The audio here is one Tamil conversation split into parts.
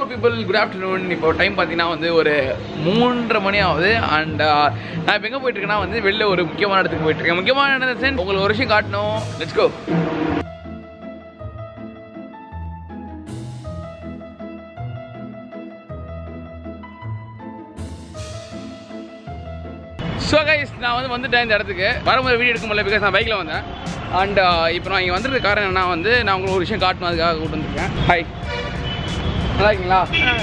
பீப்புள் குட் ஆஃப்டர்நூன் இப்போ டைம் பார்த்தீங்கன்னா வந்து ஒரு மூன்றரை மணி ஆகுது அண்ட் நான் இப்போ எங்கே போயிட்டு இருக்கேன்னா வந்து வெளில ஒரு முக்கியமான இடத்துக்கு போயிட்டு இருக்கேன் முக்கியமான இடம் சென்ஸ் உங்களுக்கு ஒரு விஷயம் காட்டணும் லெட்ஸ் கோ ஸோ கைஸ் நான் வந்து வந்துட்டேன் இந்த இடத்துக்கு வரும்போது வீடியோ எடுக்க முடியல பிகாஸ் நான் பைக்கில் வந்தேன் அண்ட் இப்போ நான் இங்கே வந்திருக்க காரணம் என்ன வந்து நான் உங்களுக்கு ஒரு விஷயம் காட்டணும் அதுக்காக கூட்டு வந்திருக்கேன் ஹாய் நல்லா இருக்கீங்களா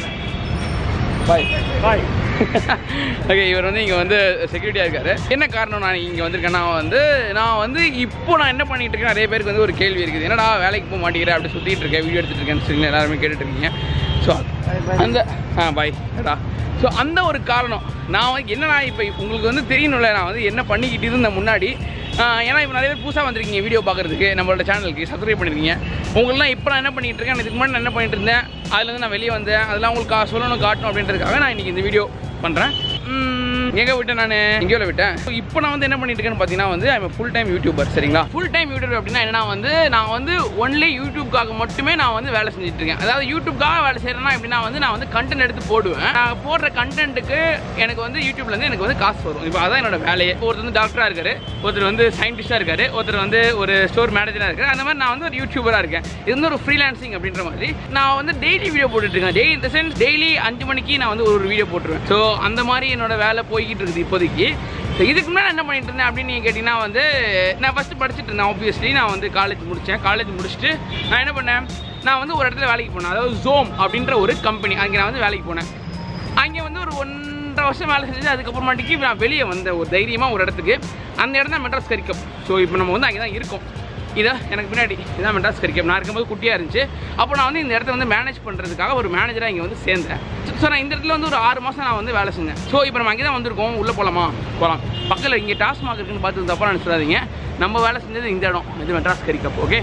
பாய் பாய் ஓகே இவர் வந்து இங்கே வந்து செக்யூரிட்டியாக இருக்காரு என்ன காரணம் நான் இங்கே வந்திருக்கேன்னா வந்து நான் வந்து இப்போ நான் என்ன பண்ணிட்டு இருக்கேன் நிறைய பேருக்கு வந்து ஒரு கேள்வி இருக்குது என்னடா வேலைக்கு போக மாட்டேங்கிறேன் அப்படி சுற்றிட்டு இருக்கேன் வீடியோ எடுத்துட்டு இருக்கேன்னு சொல்லி எல்லாருமே கேட்டுட்டு இருக்கீங்க ஸோ அந்த ஆ பாய் டா ஸோ அந்த ஒரு காரணம் நான் வந்து என்னன்னா இப்போ உங்களுக்கு வந்து தெரியணும்ல நான் வந்து என்ன பண்ணிக்கிட்டு இருந்தேன் முன்னாடி ஆ, ஏன்னா இப்போ நிறைய பேர் புதுசாக வந்திருக்கீங்க வீடியோ பார்க்குறதுக்கு நம்மளோட சேனலுக்கு சப்ஸ்கிரைப் பண்ணிருக்கீங்க உங்களெலாம் இப்போ நான் என்ன பண்ணிட்டு இருக்கேன் இதுக்கு முன்னாடி நான் என்ன பண்ணிட்டு இருந்தேன் அதுலேருந்து நான் வெளியே வந்தேன் அதெல்லாம் உங்களுக்கு கா- சொல்லணும் காட்டணும் அப்படின்றதுக்காக நான் இன்றைக்கி இந்த வீடியோ பண்ணுறேன் எங்கே விட்டேன் நான் எங்கேயோ விட்டேன் So, இப்போ நான் வந்து என்ன பண்ணிட்டு இருக்கேன்னு பார்த்தீங்கன்னா வந்து ஐம் ஃபுல் டைம் யூடியூபர் சரிங்களா ஃபுல் டைம் யூடியூபர் அப்படின்னா என்னன்னா வந்து நான் வந்து ஒன்லி யூடியூப்காக மட்டுமே நான் வந்து வேலை செஞ்சுட்டு இருக்கேன் அதாவது யூடியூப்காக வேலை செய்கிறேன்னா எப்படின்னா வந்து நான் வந்து கண்டென்ட் எடுத்து போடுவேன் நான் போடுற கண்டென்ட்டுக்கு எனக்கு வந்து யூடியூப்லேருந்து எனக்கு வந்து காசு வரும் இப்போ அதான் என்னோட வேலையே ஒருத்தர் வந்து டாக்டராக இருக்காரு ஒருத்தர் வந்து சயின்டிஸ்டாக இருக்காரு ஒருத்தர் வந்து ஒரு ஸ்டோர் மேனேஜராக இருக்காரு அந்த மாதிரி நான் வந்து ஒரு யூடியூபராக இருக்கேன் இது வந்து ஒரு ஃப்ரீலான்சிங் அப்படின்ற மாதிரி நான் வந்து டெய்லி வீடியோ போட்டுட்டு இருக்கேன் டெய்லி இந்த சென்ஸ் டெய்லி அஞ்சு மணிக்கு நான் வந்து ஒரு வீடியோ போட்டுருவேன் ஸோ அந்த மாதிரி என்னோட வேலை போய்கிட்டு இருக்குது இப்போதைக்கு ஸோ இதுக்கு முன்னாடி என்ன பண்ணிட்டு இருந்தேன் அப்படின்னு நீங்கள் கேட்டிங்கன்னா வந்து நான் ஃபஸ்ட்டு படிச்சுட்டு இருந்தேன் ஆப்வியஸ்லி நான் வந்து காலேஜ் முடித்தேன் காலேஜ் முடிச்சுட்டு நான் என்ன பண்ணேன் நான் வந்து ஒரு இடத்துல வேலைக்கு போனேன் அதாவது ஜோம் அப்படின்ற ஒரு கம்பெனி அங்கே நான் வந்து வேலைக்கு போனேன் அங்கே வந்து ஒரு ஒன்றரை வருஷம் வேலை செஞ்சு அதுக்கப்புறமாட்டிக்கு நான் வெளியே வந்தேன் ஒரு தைரியமாக ஒரு இடத்துக்கு அந்த இடம் தான் மெட்ராஸ் கரிக்கப் ஸோ இப்போ நம்ம வந்து அங்கே தான் இருக்கோம் இதான் எனக்கு பின்னாடி இதான் மெட்ராஸ் கரிக்கப் நான் இருக்கும்போது குட்டியாக இருந்துச்சு அப்போ நான் வந்து இந்த இடத்த வந்து மேனேஜ் பண்ணுறதுக்காக ஒரு மேனேஜராக இங்கே வந்து சேர்ந்தேன் ஸோ நான் இந்த இடத்துல வந்து ஒரு ஆறு மாதம் நான் வந்து வேலை செஞ்சேன் ஸோ இப்போ நம்ம அங்கே தான் வந்திருக்கோம் உள்ளே போகலாமா போகலாம் பக்கத்தில் இங்கே டாஸ்மாக் இருக்குன்னு பார்த்து தப்பாக நினச்சிடாதீங்க நம்ம வேலை செஞ்சது இந்த இடம் இது மெட்ராஸ் கரிக்கப் ஓகே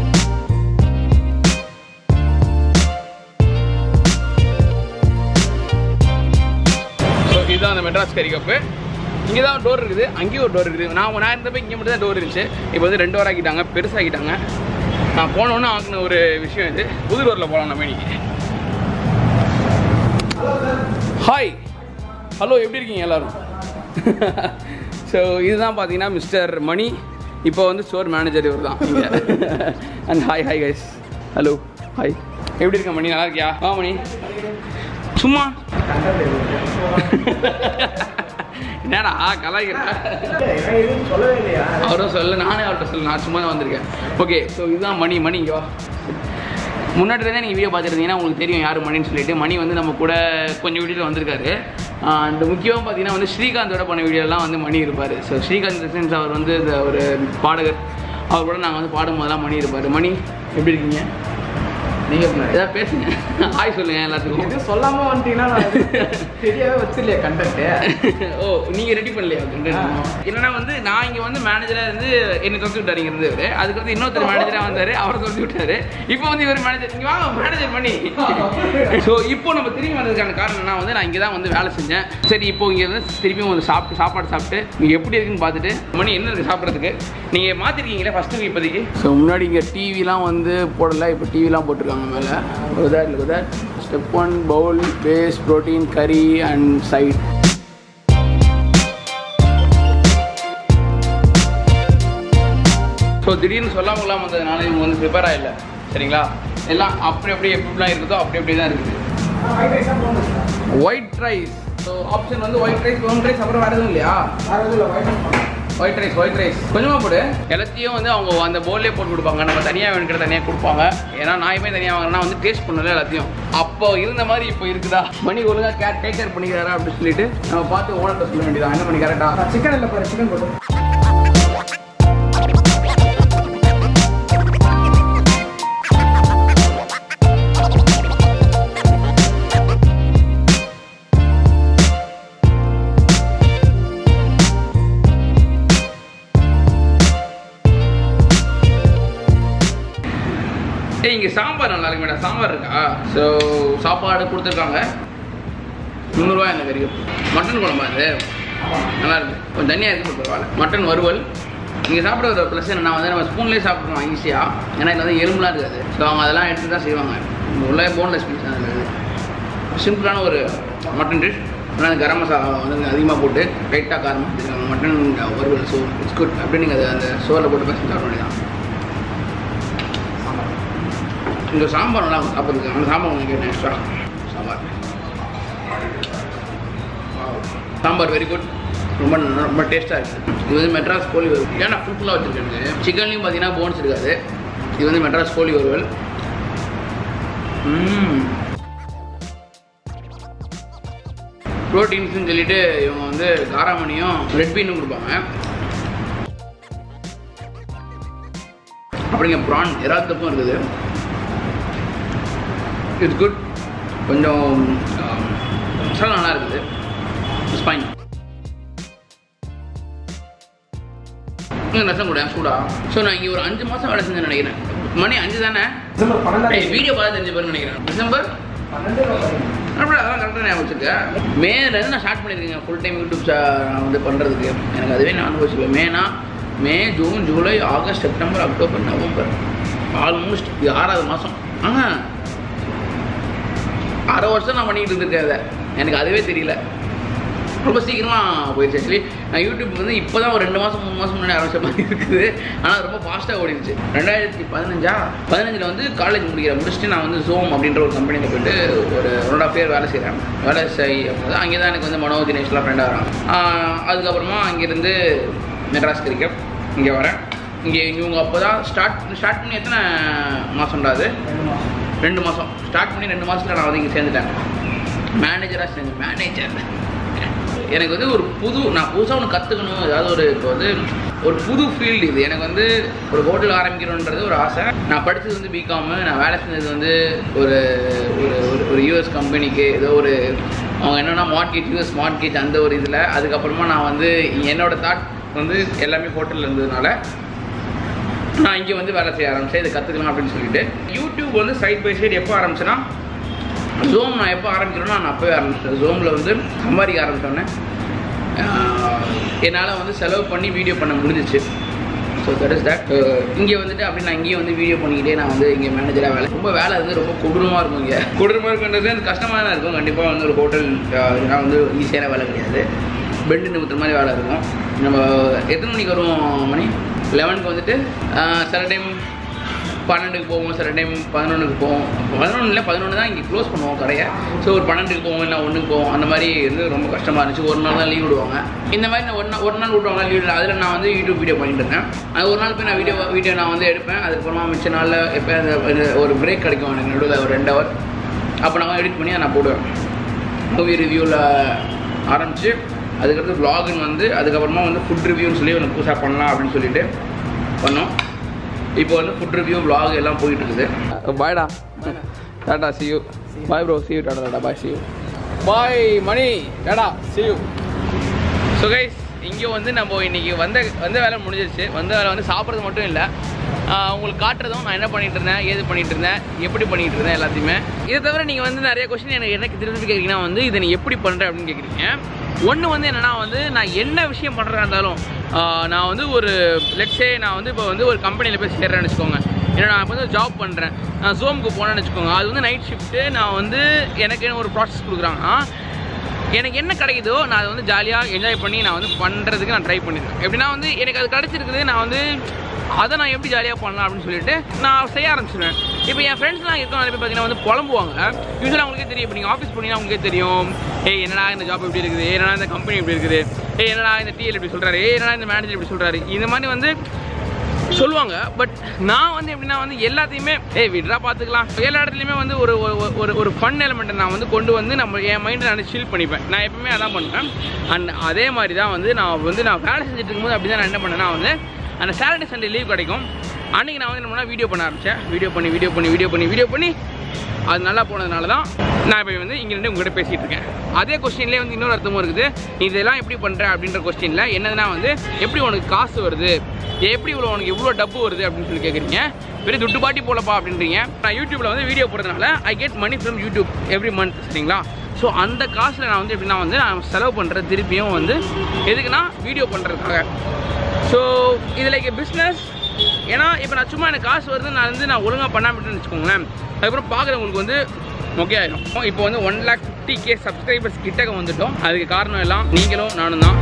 ஸோ இதுதான் அந்த மெட்ராஸ் கறி கப்பு இங்கே தான் டோர் இருக்குது அங்கேயும் ஒரு டோர் இருக்குது நான் நான் இருந்தப்போ இங்கே மட்டும் தான் டோர் இருந்துச்சு இப்போ வந்து ரெண்டு டோர் ஆக்கிட்டாங்க பெருசாக்கிட்டாங்க நான் போனோன்னு ஆக்கின ஒரு விஷயம் இது புது டோரில் போகலாம் நம்ம இன்னைக்கு ஹாய் ஹலோ எப்படி இருக்கீங்க எல்லாரும் ஸோ இதுதான் பார்த்தீங்கன்னா மிஸ்டர் மணி இப்போ வந்து ஸ்டோர் மேனேஜர் இவர் தான் இங்கே and hi hi guys hello hi எப்படி இருக்க மணி நல்லா இருக்கியா வா மணி சும்மா என்னடா கலாய்க்கிறா சொல்லவே இல்லையா அவரும் சொல்ல நானே அவர்கிட்ட சொல்ல நான் சும்மா தான் வந்திருக்கேன் ஓகே ஸோ இதுதான் மணி மணி இங்கே வா முன்னாடி இருந்தே நீங்கள் வீடியோ பார்த்துருந்தீங்கன்னா உங்களுக்கு தெரியும் யார் மணின்னு சொல்லிட்டு மணி வந்து நம்ம கூட கொஞ்சம் வீடியோவில் வந்திருக்காரு அண்ட் முக்கியமாக பார்த்தீங்கன்னா வந்து ஸ்ரீகாந்தோட பண்ண வீடியோலாம் வந்து மணி இருப்பார் ஸோ ஸ்ரீகாந்த் சென்ஸ் அவர் வந்து இந்த ஒரு பாடகர் அவர் கூட நாங்கள் வந்து பாடும்போதெல்லாம் மணி இருப்பார் மணி எப்படி இருக்கீங்க நீங்கள் ஏதாவது பேசுங்க ஹாய் சொல்லுங்கள் எல்லாத்துக்கும் இது சொல்லாம வந்துட்டீங்கன்னா நான் தெரியாவே வச்சிடலையா கண்டக்ட் ஓ நீங்க ரெடி பண்ணலையா content? என்னன்னா வந்து நான் இங்க வந்து மேனேஜரா இருந்து என்ன துரத்தி விட்டாரு இங்க இருந்து இவரு அதுக்கடுத்து இன்னொருத்தர் மேனேஜரா வந்தாரு அவர் துரத்தி விட்டாரு இப்போ வந்து இவர் மேனேஜர் இங்க வாங்க மேனேஜர் பண்ணி ஸோ இப்போ நம்ம திரும்பி வந்ததுக்கான காரணம் என்ன வந்து நான் இங்கே தான் வந்து வேலை செஞ்சேன் சரி இப்போ இங்க இருந்து திரும்பியும் வந்து சாப்பிட்டு சாப்பாடு சாப்பிட்டு நீங்க எப்படி இருக்குன்னு பார்த்துட்டு மணி என்ன இருக்கு சாப்பிட்றதுக்கு நீங்க மாத்திருக்கீங்களே ஃபர்ஸ்ட் இப்போதைக்கு ஸோ முன்னாடி இங்க டிவிலாம் வந்து போடல இப்போ டிவிலாம் போட்டிருக்காங்க மேலே உதார் உதார் step one bowl base protein curry and side so திடீர்னு சொல்லாம கொள்ளாம வந்ததுனால இவங்க வந்து ப்ரிப்பேர் ஆகல சரிங்களா எல்லாம் அப்படி அப்படி எப்படிலாம் இருக்குதோ அப்படி அப்படி தான் இருக்குது ஒயிட் ரைஸ் ஸோ ஆப்ஷன் வந்து ஒயிட் ரைஸ் ப்ரௌன் ரைஸ் அப்புறம் வேறு எதுவும் இல்லையா ஒயிட் ரைஸ் ஒயிட் ரைஸ் கொஞ்சமாக போடு எல்லாத்தையும் வந்து அவங்க அந்த போல்லே போட்டு கொடுப்பாங்க நம்ம தனியாக வேணுங்கிற தனியாக கொடுப்பாங்க ஏன்னா நாயுமே தனியாக வாங்கினா வந்து டேஸ்ட் பண்ணல எல்லாத்தையும் அப்போ இருந்த மாதிரி இப்போ இருக்குதா மணி ஒழுங்காக கேர் டேக் கேர் பண்ணிக்கிறாரா அப்படின்னு சொல்லிட்டு நம்ம பார்த்து ஓனர்கிட்ட சொல்ல வேண்டியதா என்ன பண்ணி கரெக்டா சிக்கன் இல்லை பாரு சிக்கன் போடு ஏய் இங்கே சாம்பார் நல்லா இருக்கு மேடம் சாம்பார் இருக்கா ஸோ சாப்பாடு கொடுத்துருக்காங்க முந்நூறுரூவா இந்த கறி மட்டன் குழம்பா இது நல்லா இருக்கு கொஞ்சம் தனியாக இருக்கு பரவாயில்ல மட்டன் வறுவல் நீங்கள் சாப்பிட ஒரு ப்ளஸ் என்னன்னா வந்து நம்ம ஸ்பூன்லேயே சாப்பிட்றோம் ஈஸியாக ஏன்னா இதில் வந்து எலும்புலாம் இருக்காது ஸோ அவங்க அதெல்லாம் எடுத்து தான் செய்வாங்க உள்ள போன்லெஸ் பீஸ் தான் இருக்குது சிம்பிளான ஒரு மட்டன் டிஷ் ஆனால் அந்த கரம் மசாலா வந்து அதிகமாக போட்டு லைட்டாக காரமாக வச்சுருக்காங்க மட்டன் வறுவல் ஸோ இட்ஸ் குட் அப்படி நீங்கள் அதை அந்த சோறில் போட்டு பசங்க சாப்பிட வேண்டியதான் இந்த சாம்பார் நல்லா இருக்கும் சாப்பிட்றதுக்கு அந்த சாம்பார் உங்களுக்கு கேட்டேன் extra sambar sambar very good ரொம்ப நல்லா- ரொம்ப டேஸ்ட்டாக இருக்குது இது வந்து மெட்ராஸ் கோழி வறுவல் ஏன்னா ஃபுல்லாக வச்சுருக்கேன் சிக்கன்லேயும் பார்த்தீங்கன்னா போன்ஸ் இருக்காது இது வந்து மெட்ராஸ் கோழி வறுவல் ப்ரோட்டீன்ஸ்னு சொல்லிட்டு இவங்க வந்து காராமணியும் ரெட் பீனும் கொடுப்பாங்க அப்படிங்க ப்ரான் இறால் தப்பும் இருக்குது இட்ஸ் குட் கொஞ்சம் ஆம், மசாலா நல்லா இருக்குது இட்ஸ் ஃபைன் ரசம் கூட சூடா ஸோ நான் இங்கே ஒரு அஞ்சு மாதம் வேலை செஞ்சேன்னு நினைக்கிறேன் மணி அஞ்சு தானே டிசம்பர் பன்னெண்டாம் வீடியோ பார்த்து தெரிஞ்ச பேர் நினைக்கிறேன் டிசம்பர் பன்னெண்டு அப்படியே அதெல்லாம் கரெக்டாக ஞாபகம் வச்சுருக்கேன் மேலேருந்து நான் ஸ்டார்ட் பண்ணியிருக்கேன் ஃபுல் டைம் யூடியூப் நான் வந்து பண்ணுறதுக்கு எனக்கு அதுவே நான் அனுபவிச்சுருவேன் மேனா May June July August September October November almost இது ஆறாவது மாதம் ஆஹா அரை வருஷம் நான் பண்ணிக்கிட்டு இருந்திருக்கேன் அதை எனக்கு அதுவே தெரியல ரொம்ப சீக்கிரமாக போயிடுச்சு ஆக்சுவலி நான் யூடியூப் வந்து இப்போ தான் ஒரு ரெண்டு மாதம் மூணு மாதம் முன்னாடி ஆரம்பிச்ச மாதிரி இருக்குது ஆனால் ரொம்ப ஃபாஸ்ட்டாக ஓடிடுச்சு ரெண்டாயிரத்தி பதினஞ்சா பதினஞ்சில் வந்து காலேஜ் முடிக்கிறேன் முடிச்சுட்டு நான் வந்து ஜோம் அப்படின்ற ஒரு கம்பெனியில் போயிட்டு ஒரு ஒன் ஆஃப் இயர் வேலை செய்கிறேன் வேலை செய்யும் போது அங்கே தான் எனக்கு வந்து மனோ தினேஷ்லாம் ஃப்ரெண்டாக வராங்க ஆஹ் அதுக்கப்புறமா அங்கேருந்து மெட்ராஸ் கிரிக்கெட் இங்கே வரேன் இங்கே இவங்க அப்போ தான் ஸ்டார்ட் ஸ்டார்ட் பண்ணி எத்தனை மாதம்டா அது ரெண்டு மாதம் ரெண்டு மாதம் ஸ்டார்ட் பண்ணி ரெண்டு மாதத்தில் நான் வந்து இங்கே சேர்ந்துட்டேன் மேனேஜராக சேர்ந்து மேனேஜர் எனக்கு வந்து ஒரு புது நான் புதுசாக ஒன்று கற்றுக்கணும் ஏதாவது ஒரு இப்போ வந்து ஒரு புது ஃபீல்டு இது எனக்கு வந்து ஒரு ஹோட்டல் ஆரம்பிக்கணுன்றது ஒரு ஆசை நான் படித்தது வந்து பிகாமு நான் வேலை செஞ்சது வந்து ஒரு ஒரு ஒரு- ஒரு யூஎஸ் கம்பெனிக்கு ஏதோ ஒரு அவங்க என்னென்னா மார்க்கெட் யூஎஸ் மார்க்கெட் அந்த ஒரு இதில் அதுக்கப்புறமா நான் வந்து என்னோட தாட் வந்து எல்லாமே ஹோட்டலில் இருந்ததுனால நான் இங்கே வந்து வேலை செய்ய ஆரம்பிச்சேன் இதை கற்றுக்கலாம் அப்படின்னு சொல்லிட்டு யூடியூப் வந்து சைட் பை சைடு எப்போ ஆரம்பிச்சேன்னா ஜோம் நான் எப்போ ஆரம்பிக்கிறேன்னா நான் அப்போவே ஆரம்பிச்சேன் ஜோமில் வந்து சம்பாதிக்க ஆரம்பித்தோன்னே என்னால் வந்து செலவு பண்ணி வீடியோ பண்ண முடிஞ்சிச்சு ஸோ தட் இஸ் தட் இங்கே வந்துட்டு அப்படி நான் இங்கேயே வந்து வீடியோ பண்ணிக்கிட்டே நான் வந்து இங்கே மேனேஜராக வேலை ரொம்ப வேலை வந்து ரொம்ப கொடூரமாக இருக்கும் இங்கே கொடூரமாக இருக்குன்றது அது கஷ்டமாக தான் இருக்கும் கண்டிப்பாக வந்து ஒரு ஹோட்டல் இதெல்லாம் வந்து ஈஸியான வேலை கிடையாது பெண்டு நிமித்துற மாதிரி வேலை இருக்கும் நம்ம எத்தனை மணிக்கு வருவோம் மணி லெவனுக்கு வந்துட்டு ஆஹ், சில டைம் பன்னெண்டுக்கு போவோம் சில டைம் பதினொன்றுக்கு போவோம் பதினொன்று இல்லை பதினொன்று தான் இங்கே க்ளோஸ் பண்ணுவோம் கடையை ஸோ ஒரு பன்னெண்டுக்கு போவோம் இல்லை ஒன்றுக்கு போவோம் அந்த மாதிரி வந்து ரொம்ப கஷ்டமாக இருந்துச்சு ஒரு நாள் தான் லீவ் விடுவாங்க இந்த மாதிரி நான் ஒரு நாள் ஒரு நாள் விடுவாங்க லீவ் அதில் நான் வந்து யூடியூப் வீடியோ பண்ணிட்டு இருந்தேன் அது ஒரு நாள் போய் நான் வீடியோ வீடியோ நான் வந்து எடுப்பேன் அதுக்கப்புறமா மிச்ச நாளில் எப்போ அந்த அந்த ஒரு பிரேக் கிடைக்கும் எனக்கு நடுவில் ஒரு ரெண்டு ஹவர் அப்போ நான் எடிட் பண்ணி அதை நான் போடுவேன் மூவி ரிவ்யூவில் ஆரம்பித்து அதுக்கடுத்து vlogன்னு வந்து அதுக்கப்புறமா வந்து ஃபுட் ரிவ்யூன்னு சொல்லி ஒன்று புதுசாக பண்ணலாம் அப்படின்னு சொல்லிட்டு பண்ணோம் இப்போ வந்து ஃபுட் ரிவ்யூ vlog எல்லாம் போயிட்டு இருக்குது பாய்டா tata see you bye bro see you tata tata bye see you bye Mani tata see you so guys இங்கே வந்து நம்ம இன்னைக்கு வந்த வந்த வேலை முடிஞ்சிருச்சு வந்த வேலை வந்து சாப்பிட்றது மட்டும் இல்லை ஆஹ் உங்களுக்கு காட்டுறதும் நான் என்ன பண்ணிட்டு இருந்தேன் ஏது பண்ணிட்டு இருந்தேன் எப்படி பண்ணிட்டு இருந்தேன் எல்லாத்தையுமே இதை தவிர நீங்கள் வந்து நிறைய கொஸ்டின் எனக்கு எனக்கு திருப்பி கேட்குறீங்கன்னா வந்து இதை நீ எப்படி பண்ணுற அப்படின்னு கேட்குறீங்க ஒன்று வந்து என்னன்னா வந்து நான் என்ன விஷயம் பண்ணுறதா இருந்தாலும் ஆஹ் நான் வந்து ஒரு லெட்ஸே நான் வந்து இப்போ வந்து ஒரு கம்பெனியில் போய் சேர்றேன்னு வச்சுக்கோங்க ஏன்னா நான் இப்போ வந்து ஜாப் பண்ணுறேன் நான் ஜோமுக்கு போனேன்னு வச்சுக்கோங்க அது வந்து நைட் ஷிஃப்ட்டு நான் வந்து எனக்கு ஒரு ப்ராசஸ் கொடுக்குறாங்கன்னா எனக்கு என்ன கிடைக்குதோ நான் அதை வந்து ஜாலியாக என்ஜாய் பண்ணி நான் வந்து பண்ணுறதுக்கு நான் ட்ரை பண்ணியிருக்கேன் எப்படின்னா வந்து எனக்கு அது கிடச்சிருக்குது நான் வந்து அதை நான் எப்படி ஜாலியாக பண்ணலாம் அப்படின்னு சொல்லிட்டு நான் செய்ய ஆரம்பிச்சிடுவேன் இப்போ என் ஃப்ரெண்ட்ஸ்லாம் இருக்கோம் நிறைய பேர் பார்த்தீங்கன்னா வந்து புலம்புவாங்க யூஸ்வலாக அவங்களுக்கே தெரியும் இப்போ நீங்கள் ஆஃபீஸ் போனீங்கன்னா உங்களுக்கே தெரியும் ஏய் என்னடா இந்த ஜாப் எப்படி இருக்குது ஏய், என்னடா இந்த கம்பெனி எப்படி இருக்குது ஏய் என்னடா இந்த டிஎல் எப்படி சொல்கிறாரு ஏய் என்னடா இந்த மேனேஜர் எப்படி சொல்கிறாரு இந்த மாதிரி வந்து சொல்லுவாங்க பட் நான் வந்து எப்படின்னா வந்து எல்லாத்தையுமே ஏய் விட்ரா பார்த்துக்கலாம் எல்லா இடத்துலையுமே வந்து ஒரு ஒரு- ஒரு ஒரு ஃபன் எலமெண்ட்டை நான் வந்து கொண்டு வந்து நம்ம என் மைண்டை நான் சில் பண்ணிப்பேன் நான் எப்பவுமே அதான் பண்ணுவேன் அண்ட் அதே மாதிரி தான் வந்து நான் வந்து நான் வேலை செஞ்சுட்டு இருக்கும்போது அப்படி தான் நான் என்ன பண்ணேன்னா வந்து அந்த சாட்டர்டே சண்டே லீவ் கிடைக்கும் அன்றைக்கி நான் வந்து என்ன பண்ணா வீடியோ பண்ண ஆரம்பித்தேன் வீடியோ பண்ணி வீடியோ பண்ணி வீடியோ பண்ணி வீடியோ பண்ணி அது நல்லா போனதுனால தான் நான் இப்போ வந்து இங்கே இருந்து உங்கள்கிட்ட பேசிகிட்டு இருக்கேன் அதே கொஸ்டின்லேயே வந்து இன்னொரு அர்த்தமும் இருக்குது நீ இதெல்லாம் எப்படி பண்ணுற அப்படின்ற கொஸ்டினில் என்னதுன்னா வந்து எப்படி உனக்கு காசு வருது எப்படி இவ்வளோ உனக்கு இவ்வளோ டப்பு வருது அப்படின்னு சொல்லி கேட்குறீங்க பெரிய துட்டு பாட்டி போலப்பா அப்படின்றீங்க நான் யூடியூப்பில் வந்து வீடியோ போடுறதுனால I get money from YouTube every month சரிங்களா ஸோ அந்த காசில் நான் வந்து எப்படின்னா வந்து நான் செலவு பண்ணுற திருப்பியும் வந்து எதுக்குன்னா வீடியோ பண்ணுறதுக்காக ஸோ இது லைக் பிஸ்னஸ் ஏன்னா இப்போ நான் சும்மா எனக்கு காசு வருது நான் வந்து நான் ஒழுங்காக பண்ணாம விட்டுன்னு வச்சுக்கோங்களேன் அதுக்கப்புறம் பார்க்குறவங்களுக்கு வந்து ஓகே ஆயிரும் இப்போ வந்து one lakh fifty K subscribers கிட்டக்க வந்துட்டோம் அதுக்கு காரணம் எல்லாம் நீங்களும் நானும் தான்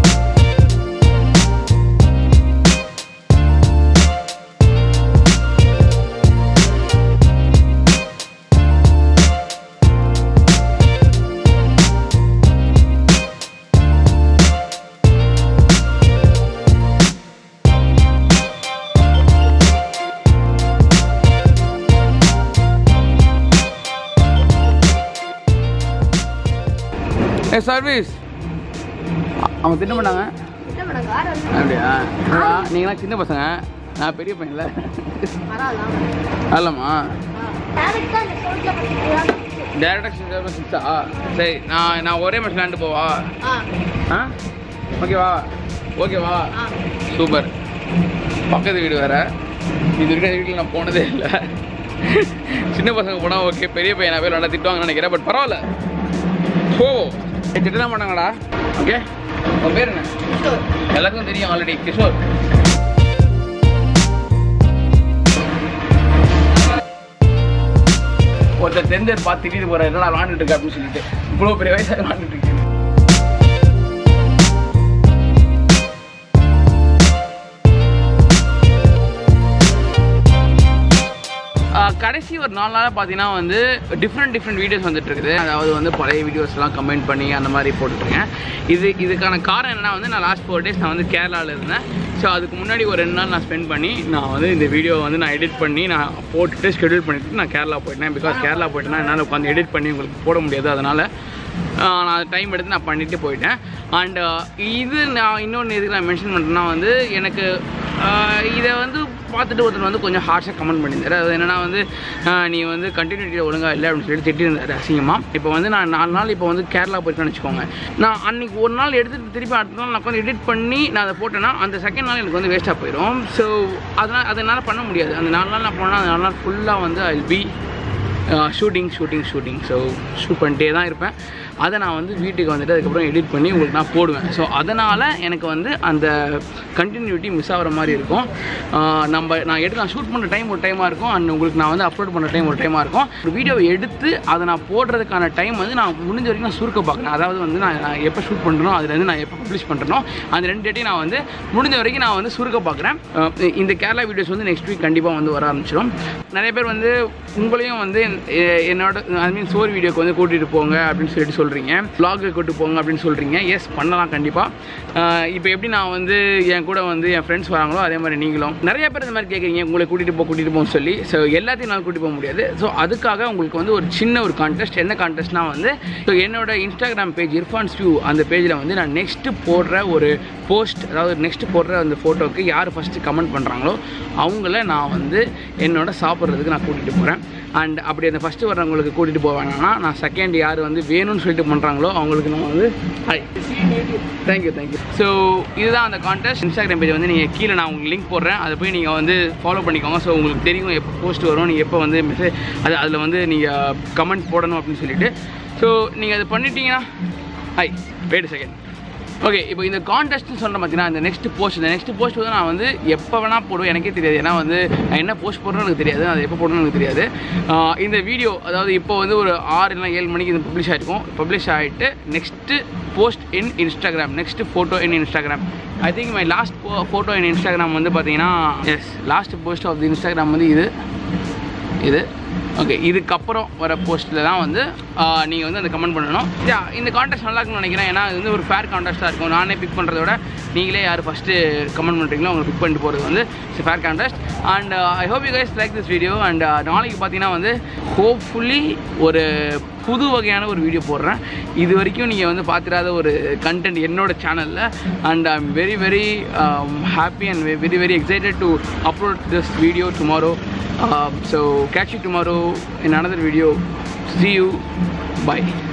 ஏ சர்வீஸ் அவங்க திட்ட மாட்டாங்க என்ன மேடம் கார் வந்து அப்படியா என்னடா, நீங்களாம் சின்ன பசங்க நான் பெரிய பையன்ல பரவாயில்ல அல்லம்மா டேரக்டா இந்த ஷோட்ல பண்ணிக்கலாம் டேரக்டாக சிக்ஸா சரி நான் நான் ஒரே மேட்ச் விளையாண்டு போவா ஆ ஆ ஓகேவா ஓகேவா ஆ சூப்பர் பக்கத்து வீடு வேற இது இருக்கிற வீட்டில் நான் போனதே இல்லை சின்ன பசங்க போனால் ஓகே பெரிய பையன் நான் போய் நல்லா திட்டுவாங்கன்னு நினைக்கிறேன் பட் பரவாயில்ல ஓ திட்ட தான் மாட்டாங்கடா ஓகே உன் பேர் என்ன கிஷோர் எல்லாருக்கும் தெரியும் ஆல்ரெடி கிஷோர் ஒருத்தர் தெரிஞ்சர் பார்த்து திட்டிட்டு போறாரு என்னடா விளாண்டுட்டு இருக்க அப்படின்னு சொல்லிட்டு இவ்வளோ பெரிய வயசாக விளாண்டுட்டு இருக்கேன் கடைசி ஒரு நாலு நாளாக பார்த்தீங்கன்னா வந்து டிஃப்ரெண்ட் டிஃப்ரெண்ட் வீடியோஸ் வந்துட்டு இருக்குது அதாவது வந்து பழைய வீடியோஸ்லாம் கமெண்ட் பண்ணி அந்த மாதிரி போட்டுட்ருக்கேன் இது இதுக்கான காரணம் என்னன்னா வந்து நான் லாஸ்ட் ஃபோர் டேஸ் நான் வந்து கேரளாவில் இருந்தேன் ஸோ அதுக்கு முன்னாடி ஒரு ரெண்டு நாள் நான் ஸ்பெண்ட் பண்ணி நான் வந்து இந்த வீடியோ வந்து நான் எடிட் பண்ணி நான் போட்டுட்டு ஷெடியூல் பண்ணிட்டு நான் கேரளா போயிட்டேன் பிகாஸ் கேரளா போயிட்டேன்னா என்னால் உட்காந்து எடிட் பண்ணி உங்களுக்கு போட முடியாது அதனால் நான் டைம் எடுத்து நான் பண்ணிட்டு போயிட்டேன் அண்ட் இது நான் இன்னொன்று எதுக்கு நான் மென்ஷன் பண்ணுறேன்னா வந்து எனக்கு ஆஹ் இதை வந்து பார்த்துட்டு ஒருத்தர் வந்து கொஞ்சம் ஹார்ஷாக கமெண்ட் பண்ணியிருந்தாரு அது என்னன்னா வந்து ஆஹ் நீ வந்து கண்டினியூட்டி ஒழுங்கா இல்லை அப்படின்னு சொல்லிட்டு திட்டிருந்தாரு அசிங்கமாக இப்போ வந்து நான் நாலு நாள் இப்போ வந்து கேரளா போயிருக்கேன்னு வச்சுக்கோங்க நான் அன்னைக்கு ஒரு நாள் எடுத்துட்டு திருப்பி அடுத்த நாள் நான் உட்காந்து எடிட் பண்ணி நான் அதை போட்டேன்னா அந்த செகண்ட் நாள் எனக்கு வந்து வேஸ்ட்டாக போயிடும் ஸோ அதனால் அதை என்னால் பண்ண முடியாது அந்த நாலு நாள் நான் போனால் அந்த நாலு நாள் ஃபுல்லாக வந்து I be shooting shooting shooting so shoot பண்ணிட்டே தான் இருப்பேன் அதை நான் வந்து வீட்டுக்கு வந்துட்டு அதுக்கப்புறம் எடிட் பண்ணி உங்களுக்கு நான் போடுவேன் ஸோ அதனால் எனக்கு வந்து அந்த கண்டினியூட்டி மிஸ் ஆகிற மாதிரி இருக்கும் ஆஹ் நம்ம நான் எடுத்து நான் ஷூட் பண்ணுற டைம் ஒரு டைமாக இருக்கும் அண்ட் உங்களுக்கு நான் வந்து அப்லோட் பண்ணுற டைம் ஒரு டைமாக இருக்கும் ஒரு வீடியோவை எடுத்து அதை நான் போடுறதுக்கான டைம் வந்து நான் முடிஞ்ச வரைக்கும் நான் சுருக்க பார்க்குறேன் அதாவது வந்து நான் நான் எப்போ ஷூட் பண்ணுறனோ அதுலேருந்து நான் எப்போ பப்ளிஷ் பண்ணுறனோ அந்த ரெண்டு டேட்டையும் நான் வந்து முடிஞ்ச வரைக்கும் நான் வந்து சுருக்க பார்க்குறேன் அஹ் இந்த கேரளா வீடியோஸ் வந்து நெக்ஸ்ட் வீக் கண்டிப்பாக வந்து வர ஆரம்பிச்சிடும் நிறைய பேர் வந்து உங்களையும் வந்து எ- என்னோட ஐ மீன் சோர் வீடியோக்கு வந்து கூட்டிகிட்டு போங்க அப்படின்னு சொல்லிட்டு சொல்கிறீங்க vlog-க்கு கூட்டு போங்க அப்படின்னு சொல்கிறீங்க எஸ் பண்ணலாம் கண்டிப்பாக இப்போ எப்படி நான் வந்து என் கூட வந்து என் ஃப்ரெண்ட்ஸ் வராங்களோ அதே மாதிரி நீங்களும் நிறைய பேர் இந்த மாதிரி கேட்குறீங்க உங்களை கூட்டிகிட்டு போ கூட்டிகிட்டு போன்னு சொல்லி ஸோ எல்லாத்தையும் நான் கூட்டிட்டு போக முடியாது ஸோ அதுக்காக உங்களுக்கு வந்து ஒரு சின்ன ஒரு கான்டெஸ்ட் என்ன கான்டெஸ்ட்னா வந்து ஸோ என்னோட இன்ஸ்டாகிராம் பேஜ் இர்ஃபான்ஸ் வியூ அந்த பேஜில் வந்து நான் நெக்ஸ்ட்டு போடுற ஒரு போஸ்ட் அதாவது நெக்ஸ்ட் போடுற அந்த ஃபோட்டோக்கு யார் ஃபஸ்ட்டு கமெண்ட் பண்ணுறாங்களோ அவங்கள நான் வந்து என்னோட சாப்பிட்றதுக்கு நான் கூட்டிகிட்டு போகிறேன் அண்ட் அப்படி அந்த ஃபஸ்ட்டு வர்றவங்களுக்கு கூட்டிகிட்டு போவாங்கன்னா நான் செகண்ட் யார் வந்து வேணும்னு சொல்லிட்டு பண்ணுறாங்களோ அவங்களுக்கு நான் வந்து ஹாய் தேங்க்யூ தேங்க்யூ ஸோ இதுதான் அந்த கான்டெஸ்ட் இன்ஸ்டாகிராம் பேஜ் வந்து நீங்கள் கீழே நான் உங்களுக்கு லிங்க் போடுறேன் அதை போய் நீங்கள் வந்து ஃபாலோ பண்ணிக்கோங்க ஸோ உங்களுக்கு தெரியும் எப்போ போஸ்ட் வரும் நீங்கள் எப்போ வந்து மெசேஜ் அது அதில் வந்து நீங்கள் கமெண்ட் போடணும் அப்படின்னு சொல்லிட்டு ஸோ நீங்கள் அதை பண்ணிட்டீங்கன்னா ஹாய் வெயிட் செகண்ட் ஓகே இப்போ இந்த கான்டெஸ்ட்னு சொல்கிறேன் பார்த்தீங்கன்னா இந்த நெக்ஸ்ட் போஸ்ட் இந்த நெக்ஸ்ட் போஸ்ட் வந்து நான் வந்து எப்போ வேணால் போடுவேன் எனக்கே தெரியாது ஏன்னா வந்து நான் என்ன போஸ்ட் போடுறேன்னு எனக்கு தெரியாது அது எப்போ போடணும்னு எனக்கு தெரியாது ஆஹ் இந்த வீடியோ அதாவது இப்போ வந்து ஒரு ஆறு இல்லை ஏழு மணிக்கு இது பப்ளிஷ் ஆகிருக்கும் பப்ளிஷ் ஆகிட்டு next post in Instagram next photo in Instagram I think my last photo in Instagram வந்து பார்த்தீங்கன்னா yes last post of the Instagram வந்து இது இது ஓகே இதுக்கப்புறம் வர போஸ்ட்டில் தான் வந்து நீங்கள் வந்து அந்த கமெண்ட் பண்ணணும் யா இந்த கான்டெஸ்ட் நல்லா இருக்கும்னு நினைக்கிறேன் ஏன்னா இது வந்து ஒரு ஃபேர் கான்டெஸ்ட்டாக இருக்கும் நானே பிக் பண்ணுறத விட நீங்களே யார் ஃபஸ்ட்டு கமெண்ட் பண்ணுறீங்களோ அவங்க பிக் பண்ணிட்டு போகிறது வந்து it's fair contest and I hope you guys like this video and நாளைக்கு பார்த்தீங்கன்னா வந்து ஹோப்ஃபுல்லி ஒரு புது வகையான ஒரு வீடியோ போடுறேன் இது வரைக்கும் நீங்கள் வந்து பார்த்துடாத ஒரு கண்டென்ட் என்னோட சேனலில் and I am very very happy and very very excited to upload this video tomorrow so catch you tomorrow in another video see you bye